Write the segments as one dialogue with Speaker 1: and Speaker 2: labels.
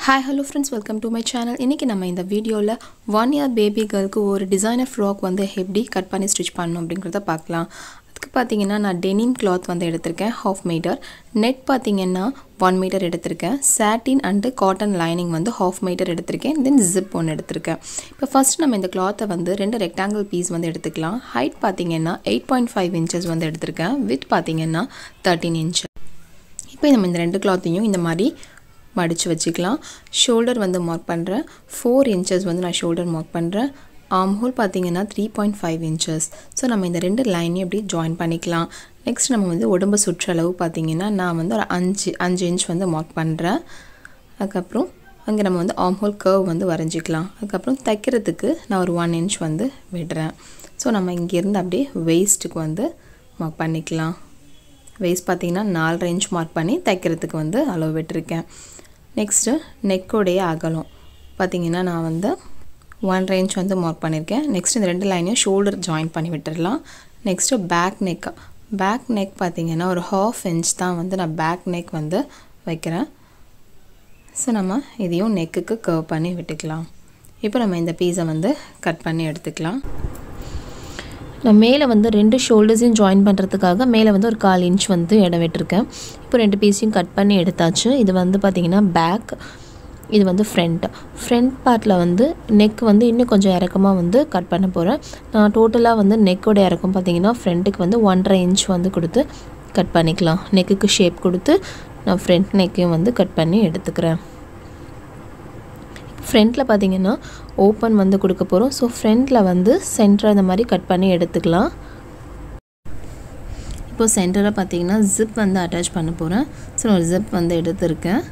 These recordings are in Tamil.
Speaker 1: hi hello friends welcome to my channel இன்றைக்கி நம்ம இந்த வீடியோவில் ஒன் இயர் பேபி கேர்ளுக்கு ஒரு டிசைனர் ஃப்ராக் வந்து எப்படி கட் பண்ணி ஸ்டிச் பண்ணணும் அப்படிங்கிறத பார்க்கலாம் அதுக்கு பார்த்தீங்கன்னா நான் டெனிம் கிளாத் வந்து எடுத்திருக்கேன் ஹாஃப் மீட்டர் நெட் பார்த்தீங்கன்னா ஒன் மீட்டர் எடுத்திருக்கேன் சாட்டின் அண்டு காட்டன் லைனிங் வந்து ஹாஃப் மீட்டர் எடுத்திருக்கேன் தென் ஜிப் ஒன்று எடுத்திருக்கேன் இப்போ ஃபஸ்ட் நம்ம இந்த கிளாத்தை வந்து ரெண்டு ரெக்டாங்கிள் பீஸ் வந்து எடுத்துக்கலாம் ஹைட் பார்த்தீங்கன்னா எயிட் பாயிண்ட் ஃபைவ் இன்ச்சஸ் வந்து எடுத்திருக்கேன் வித் பார்த்தீங்கன்னா தேர்ட்டின் இன்ச் இப்போ நம்ம இந்த ரெண்டு கிளாத்தையும் இந்த மாதிரி மடித்து வச்சுக்கலாம் ஷோல்டர் வந்து மார்க் பண்ணுறேன் ஃபோர் இன்ச்சஸ் வந்து நான் ஷோல்டர் மார்க் பண்ணுறேன் ஆம் ஹோல் பார்த்தீங்கன்னா three point five inches so நம்ம இந்த ரெண்டு லைனையும் எப்படி ஜாயின் பண்ணிக்கலாம் நெக்ஸ்ட் நம்ம வந்து உடம்பு சுற்றளவு பார்த்தீங்கன்னா நான் வந்து ஒரு அஞ்சு அஞ்சு இன்ச் வந்து மார்க் பண்ணுறேன் அதுக்கப்புறம் அங்கே நம்ம வந்து ஆம் ஹோல் கர்வ் வந்து வரைஞ்சிக்கலாம் அதுக்கப்புறம் தைக்கிறதுக்கு நான் ஒரு ஒன் இன்ச் வந்து விடுறேன் ஸோ நம்ம இங்கேருந்து அப்படியே வெயிஸ்ட்டுக்கு வந்து மார்க் பண்ணிக்கலாம் வெயிஸ்ட் பார்த்திங்கன்னா நாலரை இன்ச் மார்க் பண்ணி தைக்கிறதுக்கு வந்து அளவு விட்டுருக்கேன் நெக்ஸ்ட்டு நெக்கோடைய அகலம் பார்த்திங்கன்னா நான் வந்து ஒன்றரை இன்ச் வந்து மார்க் பண்ணியிருக்கேன் நெக்ஸ்ட் இந்த ரெண்டு லைனையும் ஷோல்டர் ஜாயின் பண்ணி விட்டுடலாம் next back neck back neck பார்த்திங்கன்னா ஒரு ஹாஃப் இன்ச் தான் வந்து நான் பேக் நெக் வந்து வைக்கிறேன் ஸோ நம்ம இதையும் நெக்குக்கு கர்வ் பண்ணி விட்டுக்கலாம் இப்போ நம்ம இந்த பீஸை வந்து கட் பண்ணி எடுத்துக்கலாம்
Speaker 2: நான் மேலே வந்து ரெண்டு ஷோல்டர்ஸையும் ஜாயின் பண்ணுறதுக்காக மேலே வந்து ஒரு கால் இன்ச் வந்து இடம் விட்டுருக்கேன் இப்போ ரெண்டு பீஸையும் கட் பண்ணி எடுத்தாச்சு இது வந்து பார்த்திங்கன்னா பேக் இது வந்து ஃப்ரண்ட் ஃப்ரண்ட் பார்ட்டில் வந்து நெக் வந்து இன்னும் கொஞ்சம் இறக்கமாக வந்து கட் பண்ண போகிறேன் நான் டோட்டலாக வந்து நெக்கோட இறக்கம் பார்த்திங்கன்னா ஃப்ரண்ட்டுக்கு வந்து ஒன்றரை இன்ச் வந்து கொடுத்து கட் பண்ணிக்கலாம் நெக்குக்கு ஷேப் கொடுத்து நான் ஃப்ரண்ட் நெக்கையும் வந்து கட் பண்ணி எடுத்துக்கிறேன் ஃப்ரண்ட்டில் பார்த்தீங்கன்னா ஓப்பன் வந்து கொடுக்க போகிறோம் ஸோ ஃப்ரண்ட்டில் வந்து சென்டராக இந்த மாதிரி கட் பண்ணி எடுத்துக்கலாம் இப்போ சென்டராக பார்த்தீங்கன்னா ஜிப் வந்து அட்டாச் பண்ண போகிறேன் ஸோ நான் ஒரு ஜிப் வந்து எடுத்திருக்கேன்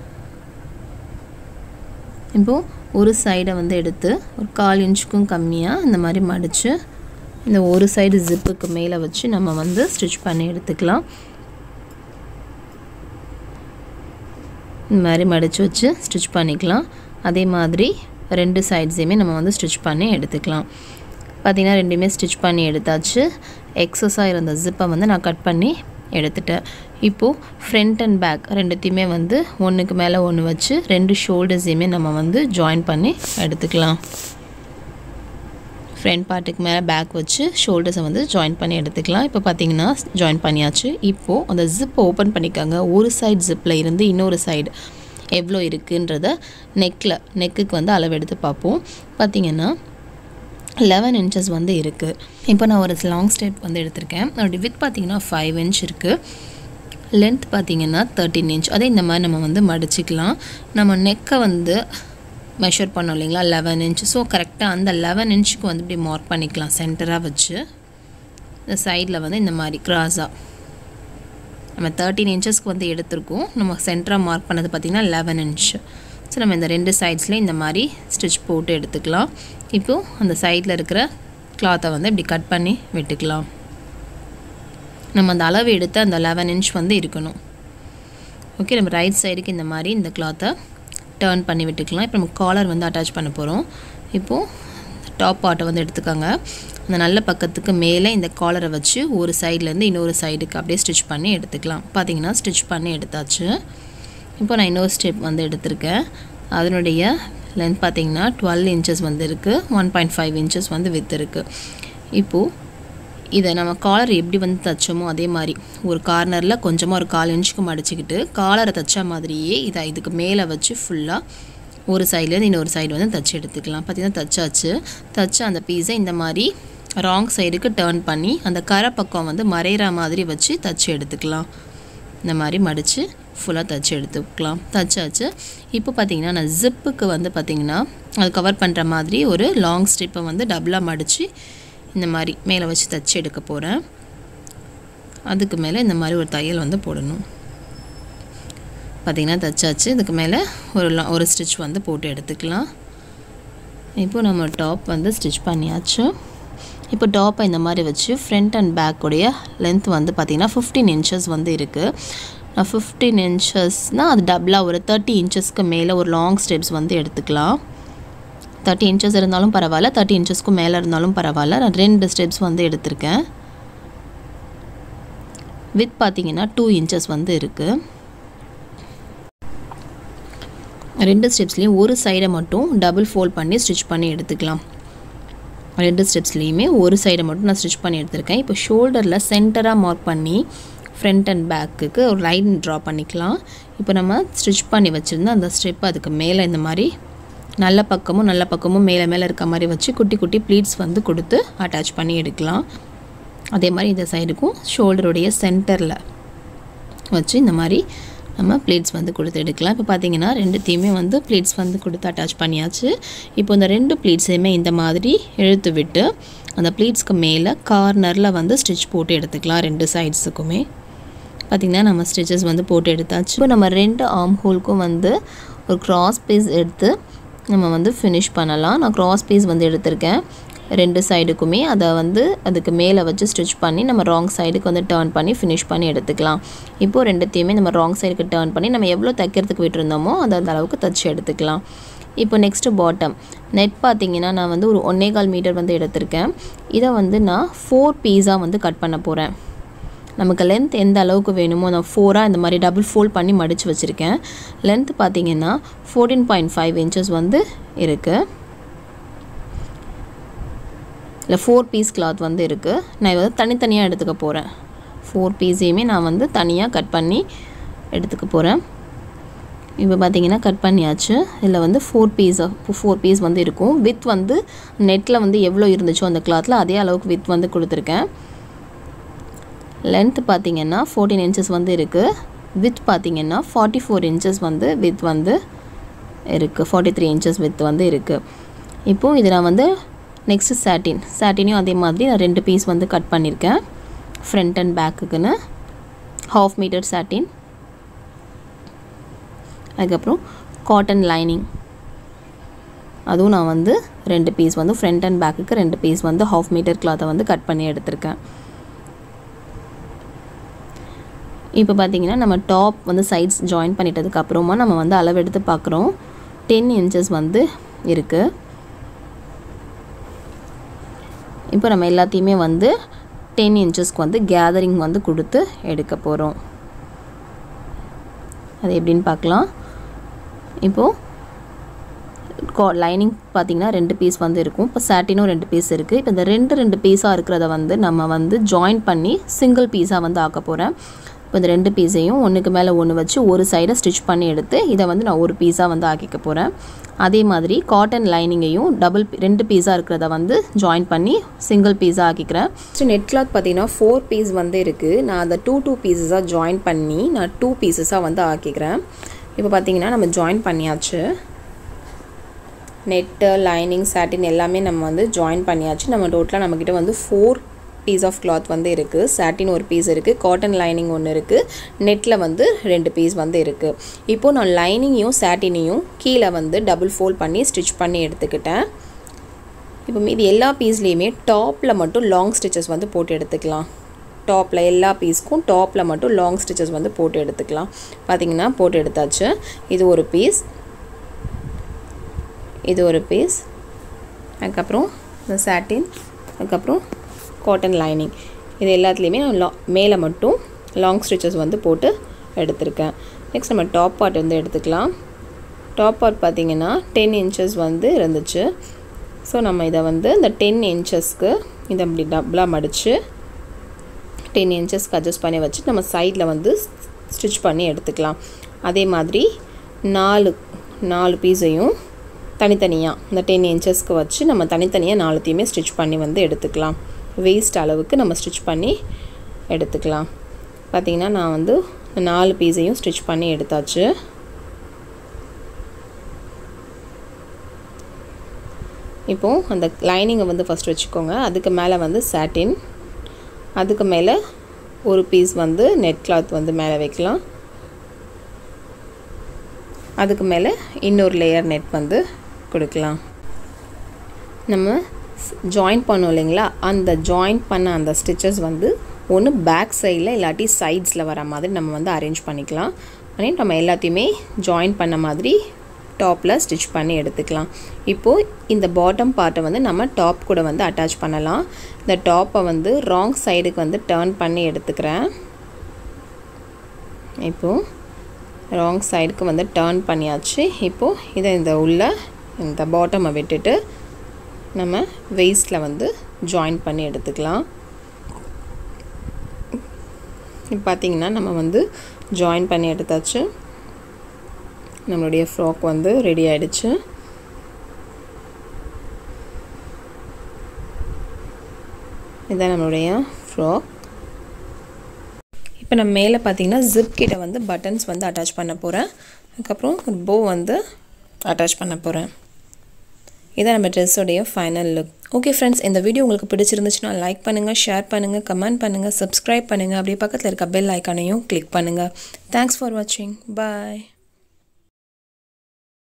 Speaker 2: இப்போது ஒரு சைடை வந்து எடுத்து ஒரு கால் இன்ச்சுக்கும் கம்மியாக இந்த மாதிரி மடித்து இந்த ஒரு சைடு ஜிப்புக்கு மேலே வச்சு நம்ம வந்து ஸ்டிச் பண்ணி எடுத்துக்கலாம் இந்த மாதிரி மடித்து வச்சு ஸ்டிச் பண்ணிக்கலாம் அதே மாதிரி ரெண்டு சைட்ஸையுமே நம்ம வந்து ஸ்டிச் பண்ணி எடுத்துக்கலாம் பார்த்திங்கன்னா ரெண்டுமே ஸ்டிச் பண்ணி எடுத்தாச்சு எக்ஸஸாக இருந்த ஜிப்பை வந்து நான் கட் பண்ணி எடுத்துட்டேன் இப்போது ஃப்ரண்ட் அண்ட் பேக் ரெண்டுத்தையுமே வந்து ஒன்றுக்கு மேலே ஒன்று வச்சு ரெண்டு ஷோல்டர்ஸையுமே நம்ம வந்து ஜாயின் பண்ணி எடுத்துக்கலாம் ஃப்ரண்ட் பார்ட்டுக்கு மேலே பேக் வச்சு ஷோல்டர்ஸை வந்து ஜாயின் பண்ணி எடுத்துக்கலாம் இப்போ பார்த்தீங்கன்னா ஜாயின் பண்ணியாச்சு இப்போது அந்த ஜிப் ஓப்பன் பண்ணிக்காங்க ஒரு சைடு ஜிப்பில் இருந்து இன்னொரு சைடு எவ்வளோ இருக்குன்றத நெக்கில் நெக்குக்கு வந்து அளவு எடுத்து பார்ப்போம் பார்த்திங்கன்னா லெவன் இன்ச்சஸ் வந்து இருக்குது இப்போ நான் ஒரு லாங் ஸ்டெப் வந்து எடுத்திருக்கேன் அதோடைய வித் பார்த்திங்கன்னா ஃபைவ் இன்ச் இருக்குது லென்த் பார்த்திங்கன்னா தேர்ட்டின் இன்ச் அதே இந்த மாதிரி நம்ம வந்து மடிச்சிக்கலாம் நம்ம நெக்கை வந்து மெஷர் பண்ணோம் இல்லைங்களா லெவன் இன்ச் ஸோ கரெக்டாக அந்த லெவன் இன்ச்சுக்கு வந்து இப்படி மார்க் பண்ணிக்கலாம் சென்டராக வச்சு இந்த சைடில் வந்து இந்த மாதிரி க்ராஸாக நம்ம தேர்ட்டின் இன்ச்சஸ்க்கு வந்து எடுத்திருக்கோம் நம்ம சென்டராக மார்க் பண்ணது பார்த்திங்கன்னா லெவன் இன்ச் ஸோ நம்ம இந்த ரெண்டு சைட்ஸ்லேயும் இந்த மாதிரி ஸ்டிச் போட்டு எடுத்துக்கலாம் இப்போது அந்த சைடில் இருக்கிற கிளாத்தை வந்து இப்படி கட் பண்ணி விட்டுக்கலாம் நம்ம அந்த அளவு எடுத்து அந்த லெவன் இன்ச் வந்து இருக்கணும் ஓகே நம்ம ரைட் சைடுக்கு இந்த மாதிரி இந்த கிளாத்தை டேர்ன் பண்ணி விட்டுக்கலாம் இப்போ நம்ம காலர் வந்து அட்டாச் பண்ண போகிறோம் இப்போது டாப் பார்ட்டை வந்து எடுத்துக்கோங்க அந்த நல்ல பக்கத்துக்கு மேலே இந்த காலரை வச்சு ஒரு சைட்லேருந்து இன்னொரு சைடுக்கு அப்படியே ஸ்டிச் பண்ணி எடுத்துக்கலாம் பார்த்தீங்கன்னா ஸ்டிச் பண்ணி எடுத்தாச்சு இப்போ நான் இன்னொரு ஸ்டெப் வந்து எடுத்திருக்கேன் அதனுடைய லென்த் பார்த்திங்கன்னா டுவெல் இன்ச்சஸ் வந்து இருக்குது ஒன் பாயிண்ட் ஃபைவ் இன்ச்சஸ் வந்து வித் இருக்குது இப்போது இதை நம்ம காலர் எப்படி வந்து தைச்சோமோ அதே மாதிரி ஒரு கார்னரில் கொஞ்சமாக ஒரு கால் இன்ச்சுக்கு மடிச்சுக்கிட்டு காலரை தைச்ச மாதிரியே இதை இதுக்கு மேலே வச்சு ஃபுல்லாக ஒரு சைட்லேருந்து இன்னொரு சைடு வந்து தைச்சி எடுத்துக்கலாம் பார்த்திங்கன்னா தைச்சாச்சு தைச்ச அந்த பீஸை இந்த மாதிரி ராங் சைடுக்கு டேர்ன் பண்ணி அந்த கரை பக்கம் வந்து மறையிற மாதிரி வச்சு தைச்சி எடுத்துக்கலாம் இந்த மாதிரி மடித்து ஃபுல்லாக தைச்சி எடுத்துக்கலாம் தைச்சாச்சு இப்போ பார்த்திங்கன்னா நான் ஜிப்புக்கு வந்து பார்த்திங்கன்னா அது கவர் பண்ணுற மாதிரி ஒரு லாங் ஸ்ட்ரிப்பை வந்து டபுளாக மடித்து இந்த மாதிரி மேலே வச்சு தைச்சி எடுக்க போகிறேன் அதுக்கு மேலே இந்த மாதிரி ஒரு தையல் வந்து போடணும் பார்த்திங்கன்னா தைச்சாச்சு இதுக்கு மேலே ஒரு ஒரு ஸ்டிச் வந்து போட்டு எடுத்துக்கலாம் இப்போ நம்ம டாப் வந்து ஸ்டிச் பண்ணியாச்சு இப்போ டாப்பை இந்த மாதிரி வச்சு ஃப்ரண்ட் அண்ட் பேக்குடைய லென்த் வந்து பார்த்திங்கன்னா ஃபிஃப்டீன் இன்ச்சஸ் வந்து இருக்குது ஃபிஃப்டீன் இன்ச்சஸ்னால் அது டபுளாக ஒரு தேர்ட்டி இன்ச்சஸ்க்கு மேலே ஒரு லாங் ஸ்டெப்ஸ் வந்து எடுத்துக்கலாம் தேர்ட்டி இன்ச்சஸ் இருந்தாலும் பரவாயில்ல தேர்ட்டி இன்ச்சஸ்க்கு மேலே இருந்தாலும் பரவாயில்ல நான் ரெண்டு ஸ்டெப்ஸ் வந்து எடுத்திருக்கேன் வித் பார்த்திங்கன்னா டூ இன்ச்சஸ் வந்து இருக்குது ரெண்டு ஸ்டெப்ஸ்லேயும் ஒரு சைடை மட்டும் டபுள் ஃபோல்ட் பண்ணி ஸ்டிச் பண்ணி எடுத்துக்கலாம் ரெண்டு ஸ்டெப்ஸ்லேயுமே ஒரு சைடை மட்டும் நான் ஸ்டிச் பண்ணி எடுத்திருக்கேன் இப்போ ஷோல்டரில் சென்டராக மார்க் பண்ணி ஃப்ரண்ட் அண்ட் பேக்குக்கு ஒரு லைன் ட்ரா பண்ணிக்கலாம் இப்போ நம்ம ஸ்டிச் பண்ணி வச்சுருந்தா அந்த ஸ்டெப் அதுக்கு மேலே இந்த மாதிரி நல்ல பக்கமும் நல்ல பக்கமும் மேலே மேலே இருக்க மாதிரி வச்சு குட்டி குட்டி ப்ளீட்ஸ் வந்து கொடுத்து அட்டாச் பண்ணி எடுக்கலாம் அதே மாதிரி இந்த சைடுக்கும் ஷோல்டருடைய சென்டரில் வச்சு இந்த மாதிரி நம்ம ப்ளேட்ஸ் வந்து கொடுத்து எடுக்கலாம் இப்போ பார்த்தீங்கன்னா ரெண்டுத்தையுமே வந்து ப்ளேட்ஸ் வந்து கொடுத்து அட்டாச் பண்ணியாச்சு இப்போ இந்த ரெண்டு ப்ளீட்ஸையுமே இந்த மாதிரி இழுத்து விட்டு அந்த ப்ளீட்ஸ்க்கு மேலே கார்னரில் வந்து ஸ்டிச் போட்டு எடுத்துக்கலாம் ரெண்டு சைட்ஸுக்குமே பார்த்திங்கன்னா நம்ம ஸ்டிச்சஸ் வந்து போட்டு எடுத்தாச்சு இப்போ நம்ம ரெண்டு ஆர்ம் ஹோல்க்கும் வந்து ஒரு க்ராஸ் பீஸ் எடுத்து நம்ம வந்து ஃபினிஷ் பண்ணலாம் நான் க்ராஸ் பீஸ் வந்து எடுத்திருக்கேன் ரெண்டு சைடுக்குமே அதை வந்து அதுக்கு மேலே வச்சு ஸ்டிச் பண்ணி நம்ம ராங் சைடுக்கு வந்து டேர்ன் பண்ணி ஃபினிஷ் பண்ணி எடுத்துக்கலாம் இப்போது ரெண்டுத்தையுமே நம்ம ராங் சைடுக்கு டேர்ன் பண்ணி நம்ம எவ்வளோ தைக்கிறதுக்கு விட்டுருந்தோமோ அதை அந்த அளவுக்கு தைச்சி எடுத்துக்கலாம் இப்போ நெக்ஸ்ட்டு பாட்டம் நெட் பார்த்தீங்கன்னா நான் வந்து ஒரு ஒன்னே கால் மீட்டர் வந்து எடுத்திருக்கேன் இதை வந்து நான் ஃபோர் பீஸாக வந்து கட் பண்ண போகிறேன் நமக்கு லென்த் எந்த அளவுக்கு வேணுமோ நான் ஃபோராக இந்த மாதிரி டபுள் ஃபோல்ட் பண்ணி மடித்து வச்சுருக்கேன் லென்த் பார்த்தீங்கன்னா ஃபோர்டீன் பாயிண்ட் ஃபைவ் இன்ச்சஸ் வந்து இருக்குது இல்லை ஃபோர் பீஸ் கிளாத் வந்து இருக்குது நான் வந்து தனித்தனியாக எடுத்துக்க போகிறேன் ஃபோர் பீஸையுமே நான் வந்து தனியாக கட் பண்ணி எடுத்துக்க போகிறேன் இப்போ பார்த்தீங்கன்னா கட் பண்ணியாச்சு இதில் வந்து ஃபோர் பீஸ் ஃபோர் பீஸ் வந்து இருக்கும் வித் வந்து நெட்டில் வந்து எவ்வளோ இருந்துச்சோ அந்த கிளாத்தில் அதே அளவுக்கு வித் வந்து கொடுத்துருக்கேன் லென்த் பார்த்தீங்கன்னா ஃபோர்டீன் இன்ச்சஸ் வந்து இருக்குது வித் பார்த்தீங்கன்னா ஃபார்ட்டி ஃபோர் இன்ச்சஸ் வந்து வித் வந்து இருக்குது ஃபார்ட்டி த்ரீ இன்ச்சஸ் வித் வந்து இருக்குது இப்போது இது நான் வந்து நெக்ஸ்ட்டு சாட்டின் சாட்டினையும் அதே மாதிரி நான் ரெண்டு பீஸ் வந்து கட் பண்ணியிருக்கேன் ஃப்ரண்ட் அண்ட் பேக்குக்குன்னு ஹாஃப் மீட்டர் சாட்டின் அதுக்கப்புறம் காட்டன் லைனிங் அதுவும் நான் வந்து ரெண்டு பீஸ் வந்து ஃப்ரண்ட் அண்ட் பேக்குக்கு ரெண்டு பீஸ் வந்து ஹாஃப் மீட்டர் கிளாத்தை வந்து கட் பண்ணி எடுத்திருக்கேன் இப்போ பார்த்தீங்கன்னா நம்ம டாப் வந்து சைட்ஸ் ஜாயின் பண்ணிட்டதுக்கு அப்புறமா நம்ம வந்து அளவு எடுத்து பார்க்குறோம் டென் இன்ச்சஸ் வந்து இருக்குது இப்போ நம்ம எல்லாத்தையுமே வந்து டென் இன்ச்சஸ்க்கு வந்து கேதரிங் வந்து கொடுத்து எடுக்க போகிறோம் அது எப்படின்னு பார்க்கலாம் இப்போது கா லைனிங் பார்த்திங்கன்னா ரெண்டு பீஸ் வந்து இருக்கும் இப்போ சாட்டினும் ரெண்டு பீஸ் இருக்குது இப்போ இந்த ரெண்டு ரெண்டு பீஸாக இருக்கிறத வந்து நம்ம வந்து ஜாயின் பண்ணி சிங்கிள் பீஸாக வந்து ஆக்க போகிறேன் இப்போ இந்த ரெண்டு பீஸையும் ஒன்றுக்கு மேலே ஒன்று வச்சு ஒரு சைடை ஸ்டிச் பண்ணி எடுத்து இதை வந்து நான் ஒரு பீஸாக வந்து ஆக்கிக்க போகிறேன் அதே மாதிரி காட்டன் லைனிங்கையும் டபுள் ரெண்டு பீஸாக இருக்கிறத வந்து ஜாயின் பண்ணி சிங்கிள் பீஸாக ஆக்கிக்கிறேன்
Speaker 1: நெக்ஸ்ட் நெட் கிளாத் பார்த்தீங்கன்னா ஃபோர் பீஸ் வந்து இருக்குது நான் அதை டூ டூ பீசஸாக ஜாயின் பண்ணி நான் டூ பீசஸாக வந்து ஆக்கிக்கிறேன் இப்போ பார்த்தீங்கன்னா நம்ம ஜாயின் பண்ணியாச்சு நெட்டு லைனிங் சாட்டின் எல்லாமே நம்ம வந்து ஜாயின் பண்ணியாச்சு நம்ம டோட்டலாக நம்மக்கிட்ட வந்து ஃபோர் பீஸ் ஆஃப் கிளாத் வந்து இருக்குது சாட்டின் ஒரு பீஸ் இருக்குது காட்டன் லைனிங் ஒன்று இருக்குது நெட்டில் வந்து ரெண்டு பீஸ் வந்து இருக்குது இப்போது நான் லைனிங்கையும் சாட்டினையும் கீழே வந்து டபுள் ஃபோல்ட் பண்ணி ஸ்டிச் பண்ணி எடுத்துக்கிட்டேன் இப்போ மீதி எல்லா பீஸ்லேயுமே டாப்பில் மட்டும் லாங் ஸ்டிச்சஸ் வந்து போட்டு எடுத்துக்கலாம் டாப்பில் எல்லா பீஸ்க்கும் டாப்பில் மட்டும் லாங் ஸ்டிச்சஸ் வந்து போட்டு எடுத்துக்கலாம் பார்த்தீங்கன்னா போட்டு எடுத்தாச்சு இது ஒரு பீஸ் இது ஒரு பீஸ் அதுக்கப்புறம் இந்த சாட்டின் அதுக்கப்புறம் காட்டன் லைனிங் இது எல்லாத்துலேயுமே நான் லா மேலே மட்டும் லாங் ஸ்டிச்சஸ் வந்து போட்டு எடுத்திருக்கேன் நெக்ஸ்ட் நம்ம டாப் பார்ட் வந்து எடுத்துக்கலாம் டாப் பார்ட் பார்த்திங்கன்னா டென் இன்ச்சஸ் வந்து இருந்துச்சு ஸோ நம்ம இதை வந்து இந்த டென் இன்ச்சஸ்க்கு இதை அப்படி டபுளாக மடித்து டென் இன்ச்சஸ்க்கு அட்ஜஸ்ட் பண்ணி வச்சு நம்ம சைடில் வந்து ஸ்டிச் பண்ணி எடுத்துக்கலாம் அதே மாதிரி நாலு நாலு பீஸையும் தனித்தனியாக இந்த டென் இன்ச்சஸ்க்கு வச்சு நம்ம தனித்தனியாக நாலுத்தையுமே ஸ்டிச் பண்ணி வந்து எடுத்துக்கலாம் வேஸ்ட் அளவுக்கு நம்ம ஸ்டிச் பண்ணி எடுத்துக்கலாம் பார்த்திங்கன்னா நான் வந்து நாலு பீஸையும் ஸ்டிச் பண்ணி எடுத்தாச்சு இப்போது அந்த லைனிங்கை வந்து ஃபஸ்ட் வச்சுக்கோங்க அதுக்கு மேலே வந்து சாட்டின் அதுக்கு மேலே ஒரு பீஸ் வந்து நெட் கிளாத் வந்து மேலே வைக்கலாம் அதுக்கு மேலே இன்னொரு லேயர் நெட் வந்து கொடுக்கலாம் நம்ம ஜாயின் பண்ணோம் இல்லைங்களா அந்த ஜாயின் பண்ண அந்த ஸ்டிச்சஸ் வந்து ஒன்று பேக் சைடில் இல்லாட்டி சைட்ஸில் வர மாதிரி நம்ம வந்து அரேஞ்ச் பண்ணிக்கலாம் பண்ணி நம்ம எல்லாத்தையுமே ஜாயின் பண்ண மாதிரி டாப்பில் ஸ்டிச் பண்ணி எடுத்துக்கலாம் இப்போது இந்த பாட்டம் பார்ட்டை வந்து நம்ம டாப் கூட வந்து அட்டாச் பண்ணலாம் இந்த டாப்பை வந்து ராங் சைடுக்கு வந்து டேர்ன் பண்ணி எடுத்துக்கிறேன் இப்போது ராங் சைடுக்கு வந்து டேர்ன் பண்ணியாச்சு இப்போது இதை இந்த உள்ள இந்த பாட்டமை விட்டுட்டு நம்ம வெயிஸ்டில் வந்து ஜாயின் பண்ணி எடுத்துக்கலாம் இப்போ பார்த்திங்கன்னா நம்ம வந்து ஜாயின் பண்ணி எடுத்தாச்சு நம்மளுடைய ஃப்ராக் வந்து ரெடி ஆகிடுச்சு இதுதான் நம்மளுடைய ஃப்ராக் இப்போ நம்ம மேலே பார்த்தீங்கன்னா ஜிப் கிட்ட வந்து பட்டன்ஸ் வந்து அட்டாச் பண்ண போகிறேன் அதுக்கப்புறம் ஒரு போ வந்து அட்டாச் பண்ண போகிறேன் இதான் நம்ம ட்ரெஸ்ஸோடைய ஃபைனல் லுக் ஓகே ஃப்ரெண்ட்ஸ் இந்த வீடியோ உங்களுக்கு பிடிச்சிருந்துச்சுன்னா லைக் பண்ணுங்கள் ஷேர் பண்ணுங்கள் கமெண்ட் பண்ணுங்கள் சப்ஸ்கிரைப் பண்ணுங்கள் அப்படியே பக்கத்தில் இருக்க பெல் ஐக்கானையும் கிளிக் பண்ணுங்கள் தேங்க்ஸ் ஃபார் வாட்சிங் பாய்